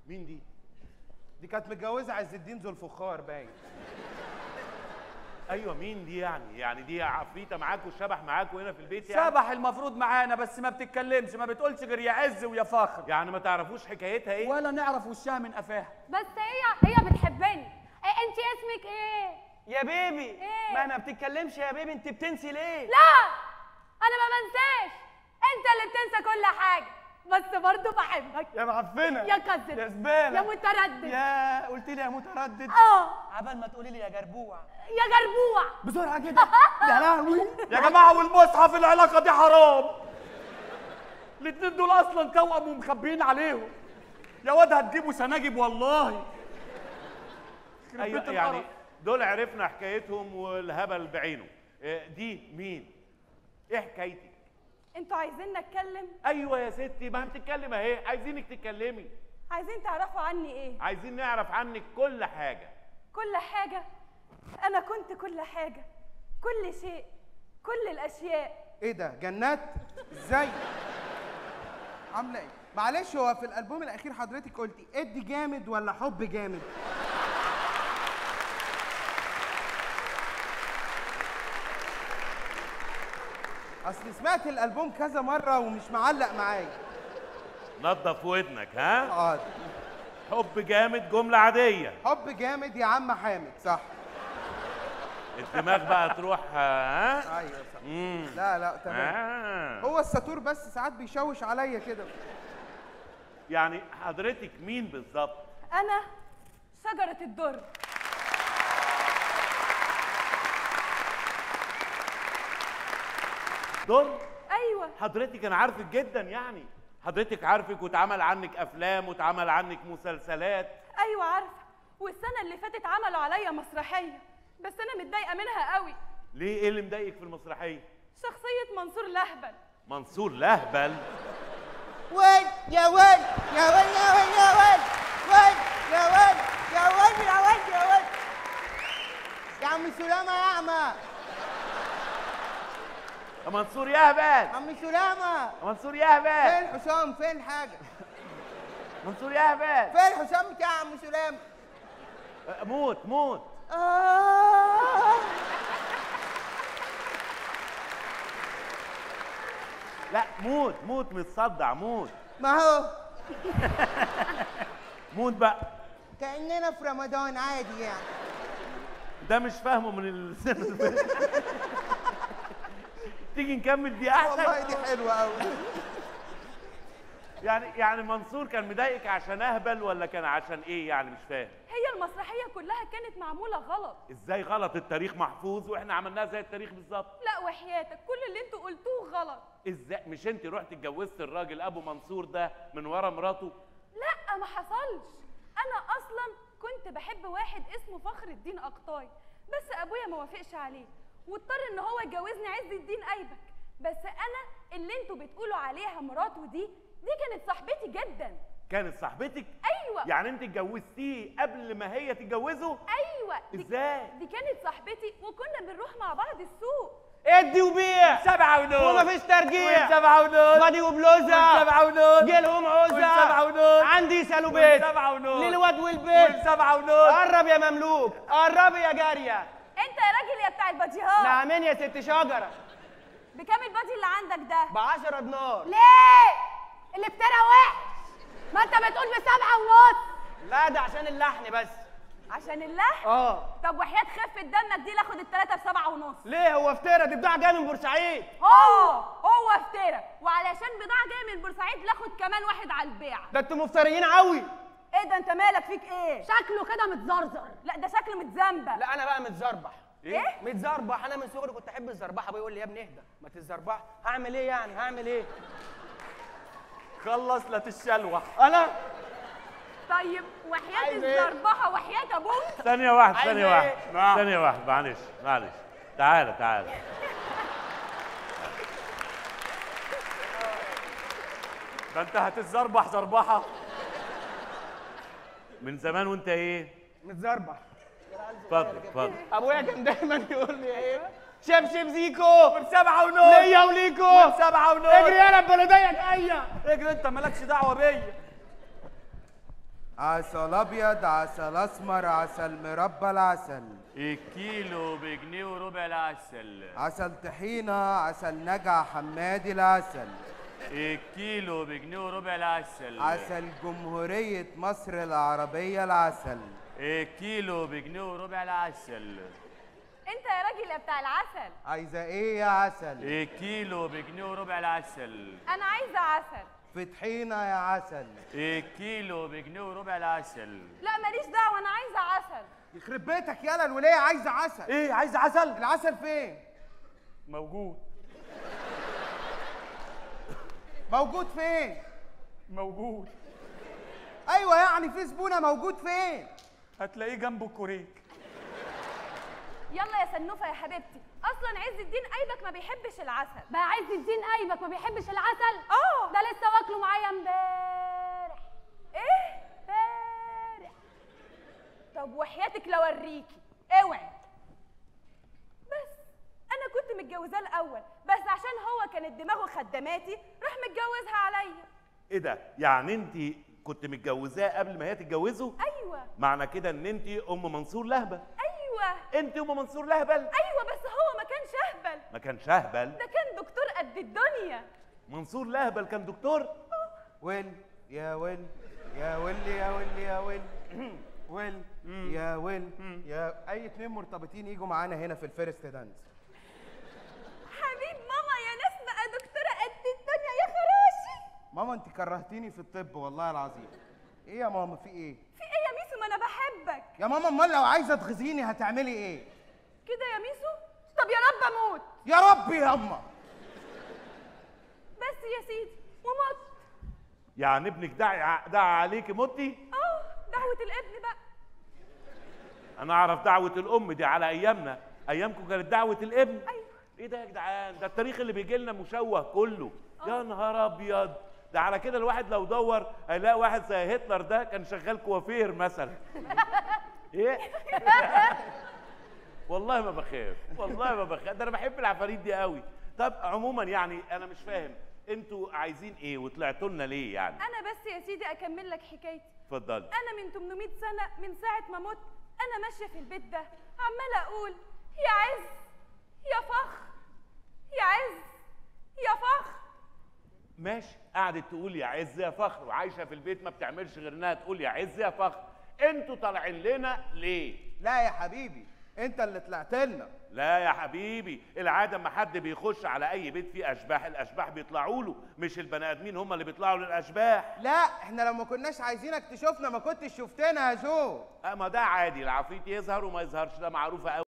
مين دي دي كانت متجوزه عز الدين ذو الفخار باين ايوه مين دي يعني يعني دي عفريته معاكوا شبح معاكوا هنا في البيت يعني شبح المفروض معانا بس ما بتتكلمش ما بتقولش غير يا عز ويا فخر يعني ما تعرفوش حكايتها ايه ولا نعرف وشها من قفاها بس هي هي بتحبني إيه انت اسمك ايه يا بيبي إيه؟ ما انا بتتكلمش يا بيبي انت بتنسي ليه لا انا ما بنساش انت اللي بتنسى كل حاجه بس برضه بحبك يا معفنه يا كذب يا زباله يا متردد يا قلت لي يا متردد اه عبال ما تقولي لي يا جربوع يا جربوع بسرعه كده يا لهوي يا جماعه والمصحف العلاقه دي حرام الاتنين دول اصلا توأم ومخبيين عليهم يا واد هتجيبوا سناجب والله يخرب ايوه بيت يعني القرف. دول عرفنا حكايتهم والهبل بعينه إيه دي مين ايه حكايتك انتوا عايزين نتكلم ايوه يا ستي ما بتتكلم اهي عايزينك تتكلمي عايزين تعرفوا عني ايه عايزين نعرف عنك كل حاجه كل حاجه انا كنت كل حاجه كل شيء كل الاشياء ايه ده جنات ازاي عامله ايه معلش هو في الالبوم الاخير حضرتك قلتي ادي جامد ولا حب جامد اصل سمعت الالبوم كذا مره ومش معلق معايا نظف ودنك ها اه حب جامد جمله عاديه حب جامد يا عم حامد صح الدماغ بقى تروح ها ايوه صح امم لا لا تمام آه. هو الساتور بس ساعات بيشوش عليا كده يعني حضرتك مين بالظبط انا شجره الدر دول ايوه حضرتك انا عارفك جدا يعني حضرتك عارفك واتعمل عنك افلام واتعمل عنك مسلسلات ايوه عارفه والسنه اللي فاتت عملوا عليا مسرحيه بس انا متضايقه منها قوي ليه ايه اللي مضايقك في المسرحيه شخصيه منصور لهبل منصور لهبل وين يا وين يا وين يا وين يا وين وين يا وين يا وين يا وين يا وين يا عم سلامة يا أعمى يا منصور يهبل عم سلامة يا منصور يهبل فين حسام فين الحاجة منصور يهبل فين حسام بتاع عم سلامة أه، موت موت آه لا موت موت متصدع موت ما هو موت بقى كأننا في رمضان عادي يعني ده مش فاهمه من السنه اللي فاتت. تيجي نكمل دي احسن والله دي حلوة أوي يعني يعني منصور كان مضايقك عشان اهبل ولا كان عشان ايه يعني مش فاهم هي المسرحيه كلها كانت معموله غلط ازاي غلط التاريخ محفوظ واحنا عملناها زي التاريخ بالظبط لا وحياتك كل اللي انتوا قلتوه غلط ازاي مش انت رحت اتجوزت الراجل ابو منصور ده من ورا مراته لا ما حصلش انا اصلا كنت بحب واحد اسمه فخر الدين اقطاي بس ابويا ما وافقش عليه واضطر ان هو يجوزني عز الدين ايبك بس انا اللي انتوا بتقولوا عليها مراته دي دي كانت صاحبتي جدا كانت صاحبتك ايوه يعني انت اتجوزتيه قبل ما هي تتجوزه ايوه دي ازاي دي كانت صاحبتي وكنا بنروح مع بعض السوق ادي وبيع سبعة ونص ومفيش ترجيع سبعة ونص بادي وبلوزه سبعة ونص جيلهم عوزه سبعة ونص عندي سالو بيت سبعة ونص للواد والبيت سبعة ونص قرب يا مملوك قربي يا جاريه انت يا راجل يا بتاع الباديهات نعمين يا ست شجره بكام البادي اللي عندك ده ب 10 دينار ليه اللي بتاعها وحش ما انت بتقول بسبعة ونص لا ده عشان اللحن بس عشان اللحن اه طب وحياة خفة دمك دي لاخد التلاتة بسبعة ونص ليه هو افترى دي بضاعه جايه من بورسعيد هو هو افترى وعلشان بضاعة جاية من بورسعيد لاخد كمان واحد على البيع ده انتوا مفتريين قوي ايه ده انت مالك فيك ايه شكله كده متزرزر لا ده شكله متزنبق لا انا بقى متزربح ايه متزربح انا من صغري كنت احب الزربحه بيقول لي يا ابني اهدى ما تتزربح هعمل ايه يعني هعمل ايه خلص لا تتشلوح انا طيب وحياة عايز ايه؟ الزربحة وحياة ابوك ثانية واحدة عايز ثانية ايه؟ واحدة نعم. ثانية واحدة معلش معلش تعالى تعالى ده انت هتتزربح زربحة من زمان وانت ايه؟ متزربح اتفضل اتفضل ابويا كان دايما يقول لي ايه شبشب زيكو سبعة ونص ليا وليكو سبعة ونص اجري يا بلدية جايه اجري انت مالكش دعوة بيا عسل ابيض عسل اسمر عسل مربى العسل الكيلو بجنيه وربع العسل عسل طحينه عسل نجع حمادي العسل الكيلو بجنيه وربع العسل عسل جمهوريه مصر العربيه العسل الكيلو بجنيه وربع العسل انت يا راجل يا بتاع العسل عايزه ايه يا عسل الكيلو بجنيه وربع العسل انا عايزه عسل في طحينه يا عسل الكيلو بجنيه وربع العسل لا ماليش دعوه انا عايزه عسل يخرب بيتك يالا الوليه عايزه عسل ايه عايز عسل العسل فين موجود موجود فين موجود ايوه يعني في زبونه موجود فين هتلاقيه جنب الكوريك يلا يا سنوفه يا حبيبتي اصلا عز الدين ايبك ما بيحبش العسل بقى عز الدين ايبك ما بيحبش العسل اه ده لسه واكله معايا امبارح ايه فارح طب وحياتك لو اوريكي اوعي بس انا كنت متجوزاه الاول بس عشان هو كانت دماغه خدماتي راح متجوزها عليا ايه ده يعني انت كنت متجوزاه قبل ما هي تتجوزه ايوه معنى كده ان انت ام منصور لهبل ايوه انت ام منصور لهبل ايوه بس هو ما كانش اهبل ما كانش اهبل ده كان دكتور قد الدنيا منصور لهبل كان دكتور ويل يا ويل يا ويل يا ويل يا ويل ويل يا ويل يا اي اتنين مرتبطين يجوا معانا هنا في الفيرست دانس حبيب ماما يا ناس بقى دكتوره قد الدنيا يا خراشي ماما انت كرهتيني في الطب والله العظيم ايه يا ماما في ايه في ايه يا ميسو ما انا بحبك يا ماما امال لو عايزه تغزيني هتعملي ايه كده يا ميسو طب يا رب اموت يا رب يا اما بس يا سيدي ومت يعني ابنك دعي دعا عليك متي اه دعوه الابن بقى انا اعرف دعوه الام دي على ايامنا ايامكم كانت دعوه الابن ايوه ايه ده يا جدعان ده التاريخ اللي بيجي لنا مشوه كله يا نهار ابيض ده على كده الواحد لو دور هيلاقي واحد زي هتلر ده كان شغال كوافير مثلا ايه والله ما بخاف والله ما بخاف ده انا بحب العفاريت دي قوي طب عموما يعني انا مش فاهم انتوا عايزين ايه وطلعتوا لنا ليه يعني انا بس يا سيدي اكمل لك حكايتي اتفضلي انا من 800 سنه من ساعه ما مت انا ماشيه في البيت ده عماله اقول يا عز يا فخر يا عز يا فخر ماشي قعدت تقول يا عز يا فخر وعايشه في البيت ما بتعملش غير انها تقول يا عز يا فخر انتوا طالعين لنا ليه لا يا حبيبي انت اللي طلعت لنا لا يا حبيبي العاده ما حد بيخش على اي بيت فيه اشباح الاشباح بيطلعوا له مش البني ادمين هم اللي بيطلعوا للاشباح لا احنا لو ما كناش عايزينك تشوفنا ما كنتش شفتنا يا جو اما ده عادي العفريت يظهر وما يظهرش ده معروفه قوي